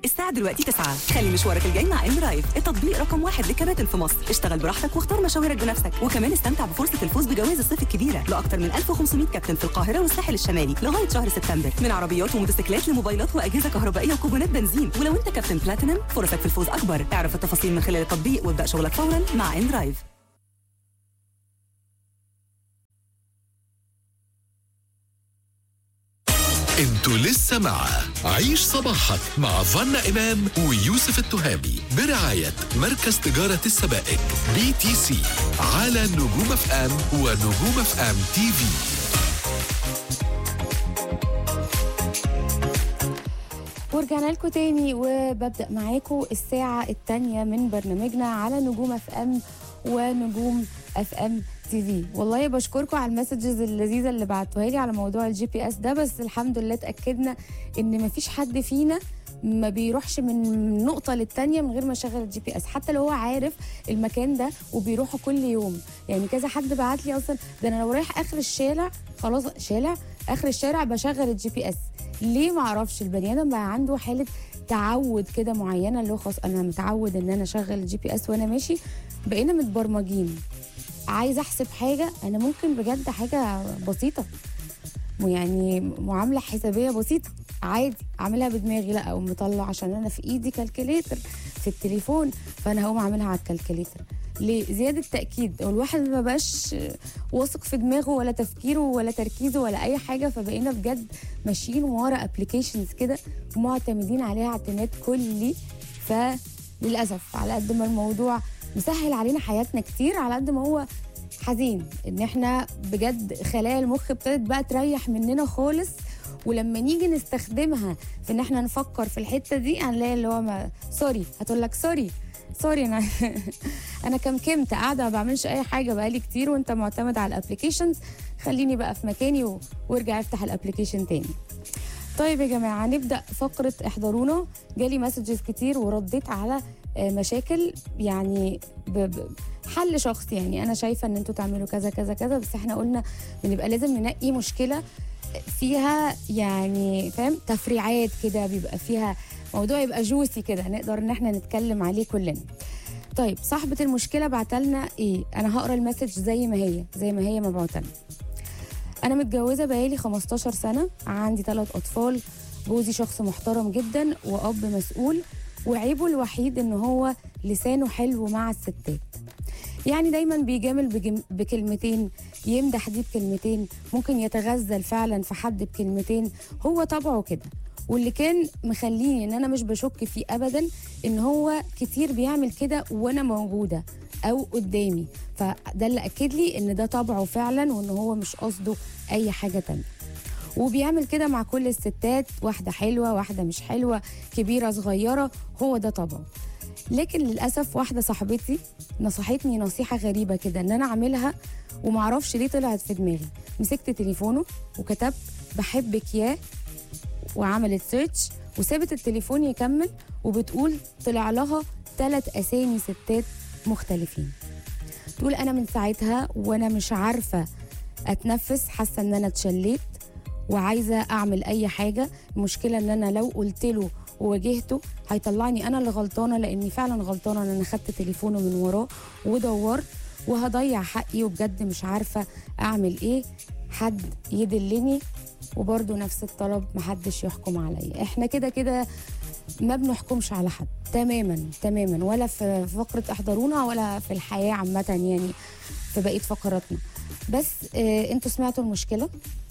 الساعة دلوقتي 9 خلي مشوارك الجاي مع ام رايف التطبيق رقم واحد للكباتن في مصر اشتغل براحتك واختار مشاويرك بنفسك وكمان استمتع بفرصة الفوز بجوائز الصيف الكبيرة لأكثر من 1500 كابتن في القاهرة والساحل الشمالي لغاية شهر سبتمبر من عربيات وموتوسيكلات لموبايلات وأجهزة كهربائية وكوبونات بنزين ولو انت كابتن بلاتينم فرصك في الفوز أكبر اعرف التفاصيل من خلال التطبيق وابدأ شغلك فورا مع ام رايف انتوا لسه مع عيش صباحك مع فنا إمام ويوسف التهامي برعاية مركز تجارة السبائك بي تي سي على نجوم اف ام ونجوم اف ام تي في ورجعنا لكم تاني وببدأ معاكم الساعة التانية من برنامجنا على نجوم اف ام ونجوم اف ام تي في والله بشكركم على المسجز اللذيذة اللي بعتوها لي على موضوع الجي بي اس ده بس الحمد لله اتأكدنا ان مفيش حد فينا ما بيروحش من نقطة للتانية من غير ما يشغل الجي بي اس حتى لو هو عارف المكان ده وبيروحه كل يوم يعني كذا حد بعت لي اصلا ده انا لو رايح اخر الشارع خلاص شارع اخر الشارع بشغل الجي بي اس ليه ما اعرفش البني ادم بقى عنده حاله تعود كده معينه اللي هو خلاص انا متعود ان انا اشغل الجي بي اس وانا ماشي بقينا متبرمجين عايزه احسب حاجه انا ممكن بجد حاجه بسيطه يعني معامله حسابيه بسيطه عادي اعملها بدماغي لا اقوم مطلع عشان انا في ايدي كالكوليتر في التليفون فانا هقوم اعملها على الكالكوليتر ليه زياده تاكيد والواحد ما بقاش واثق في دماغه ولا تفكيره ولا تركيزه ولا اي حاجه فبقينا بجد ماشيين ورا ابلكيشنز كده معتمدين عليها اعتماد كلي فللاسف على قد ما الموضوع مسهل علينا حياتنا كتير على قد ما هو حزين ان احنا بجد خلايا المخ ابتدت بقى تريح مننا خالص ولما نيجي نستخدمها في ان احنا نفكر في الحته دي هنلاقي اللي هو ما سوري هتقول لك سوري سوري انا انا كمكمت قاعده ما بعملش اي حاجه بقالي كتير وانت معتمد على الابلكيشنز خليني بقى في مكاني و... وارجع افتح الابلكيشن تاني طيب يا جماعه هنبدا فقره احضرونا جالي مسجز كتير ورديت على آه، مشاكل يعني ب... ب... حل شخصي يعني انا شايفه ان انتوا تعملوا كذا كذا كذا بس احنا قلنا بنبقى لازم ننقي مشكله فيها يعني فاهم تفريعات كده بيبقى فيها موضوع يبقى جوسي كده نقدر ان احنا نتكلم عليه كلنا طيب صاحبة المشكلة بعتلنا ايه انا هقرا المسج زي ما هي زي ما هي مبعوتة لنا انا متجوزة بقالي 15 سنة عندي ثلاث اطفال جوزي شخص محترم جدا واب مسؤول وعيبه الوحيد ان هو لسانه حلو مع الستات يعني دايما بيجامل بجم... بكلمتين يمدح دي بكلمتين ممكن يتغزل فعلا في حد بكلمتين هو طبعه كده واللي كان مخليني ان انا مش بشك فيه ابدا ان هو كتير بيعمل كده وانا موجوده او قدامي فده اللي اكد لي ان ده طبعه فعلا وان هو مش قصده اي حاجه تانية وبيعمل كده مع كل الستات واحده حلوه واحده مش حلوه كبيره صغيره هو ده طبعه لكن للاسف واحده صاحبتي نصحتني نصيحه غريبه كده ان انا اعملها ومعرفش ليه طلعت في دماغي مسكت تليفونه وكتبت بحبك يا وعملت سيرش وسابت التليفون يكمل وبتقول طلع لها ثلاث اسامي ستات مختلفين تقول انا من ساعتها وانا مش عارفه اتنفس حاسه ان انا اتشليت وعايزه اعمل اي حاجه المشكله ان انا لو قلت له وواجهته هيطلعني انا اللي غلطانه لاني فعلا غلطانه ان انا خدت تليفونه من وراه ودورت وهضيع حقي وبجد مش عارفه اعمل ايه حد يدلني وبرضه نفس الطلب محدش يحكم عليا احنا كده كده ما بنحكمش على حد تماما تماما ولا في فقره احضرونا ولا في الحياه عامه يعني في بقيه فقراتنا بس آه انتوا سمعتوا المشكله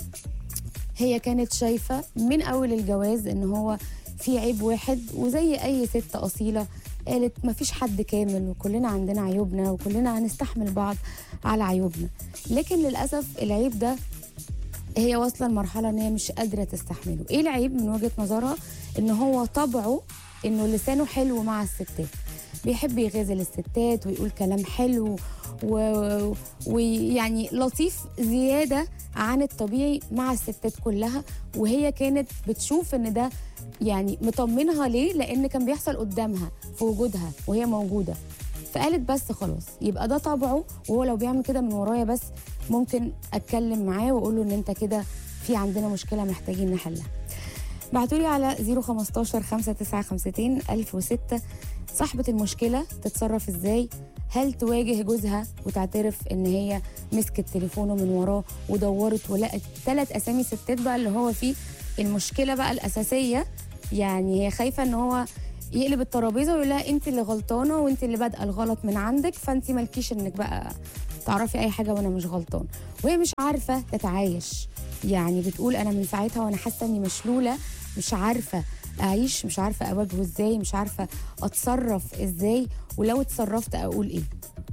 هي كانت شايفه من اول الجواز ان هو في عيب واحد وزي اي ست اصيله قالت ما فيش حد كامل وكلنا عندنا عيوبنا وكلنا هنستحمل بعض على عيوبنا لكن للاسف العيب ده هي واصله لمرحله ان هي مش قادره تستحمله ايه العيب من وجهه نظرها ان هو طبعه انه لسانه حلو مع الستات بيحب يغازل الستات ويقول كلام حلو و- ويعني لطيف زياده عن الطبيعي مع الستات كلها وهي كانت بتشوف ان ده يعني مطمنها ليه لان كان بيحصل قدامها في وجودها وهي موجوده فقالت بس خلاص يبقى ده طبعه وهو لو بيعمل كده من ورايا بس ممكن اتكلم معاه واقول له ان انت كده في عندنا مشكله محتاجين نحلها بعتوا لي على 015 5952 1006 صاحبة المشكلة تتصرف ازاي هل تواجه جوزها وتعترف ان هي مسكت تليفونه من وراه ودورت ولقت ثلاث اسامي ستات بقى اللي هو فيه المشكلة بقى الاساسية يعني هي خايفة ان هو يقلب الترابيزه ويقول لها انت اللي غلطانه وانت اللي بادئه الغلط من عندك فانت مالكيش انك بقى تعرفي اي حاجه وانا مش غلطان وهي مش عارفه تتعايش يعني بتقول انا من ساعتها وانا حاسه اني مشلوله مش عارفه اعيش مش عارفه اواجهه ازاي مش عارفه اتصرف ازاي ولو اتصرفت اقول ايه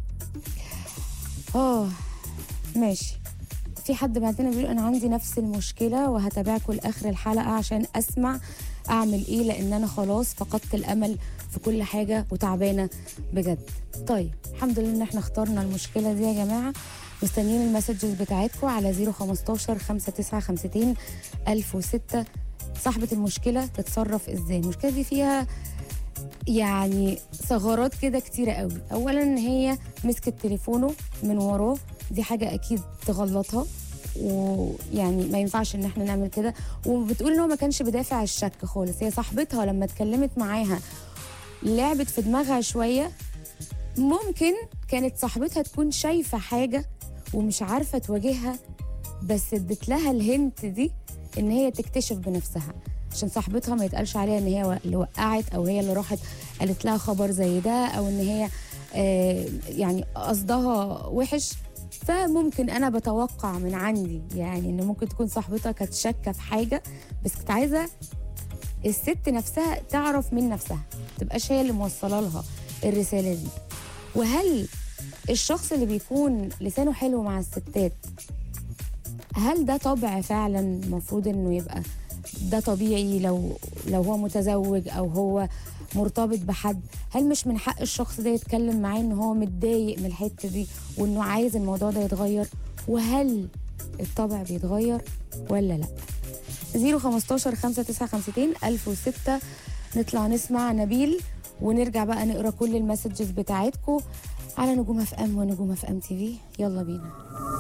اه ماشي في حد بعتنا بيقول انا عندي نفس المشكله وهتابعكم لاخر الحلقه عشان اسمع اعمل ايه لان انا خلاص فقدت الامل في كل حاجه وتعبانه بجد طيب الحمد لله ان احنا اخترنا المشكله دي يا جماعه مستنيين المسجز بتاعتكم على 015 5952 1006 صاحبة المشكلة تتصرف ازاي المشكلة دي فيها يعني ثغرات كده كتيرة قوي اولا ان هي مسكت تليفونه من وراه دي حاجة اكيد تغلطها ويعني ما ينفعش ان احنا نعمل كده وبتقول ان هو ما كانش بدافع الشك خالص هي صاحبتها لما اتكلمت معاها لعبت في دماغها شويه ممكن كانت صاحبتها تكون شايفه حاجه ومش عارفه تواجهها بس ادت لها الهنت دي ان هي تكتشف بنفسها عشان صاحبتها ما يتقالش عليها ان هي اللي وقعت او هي اللي راحت قالت لها خبر زي ده او ان هي آه يعني قصدها وحش فممكن انا بتوقع من عندي يعني ان ممكن تكون صاحبتها كانت شاكه في حاجه بس كنت عايزه الست نفسها تعرف من نفسها تبقاش هي اللي موصله لها الرساله دي وهل الشخص اللي بيكون لسانه حلو مع الستات هل ده طبع فعلا المفروض انه يبقى ده طبيعي لو لو هو متزوج او هو مرتبط بحد هل مش من حق الشخص ده يتكلم معاه ان هو متضايق من الحته دي وانه عايز الموضوع ده يتغير وهل الطبع بيتغير ولا لا 015 5952 1006 نطلع نسمع نبيل ونرجع بقى نقرا كل المسجز بتاعتكم على نجوم اف ام ونجوم اف ام تي في يلا بينا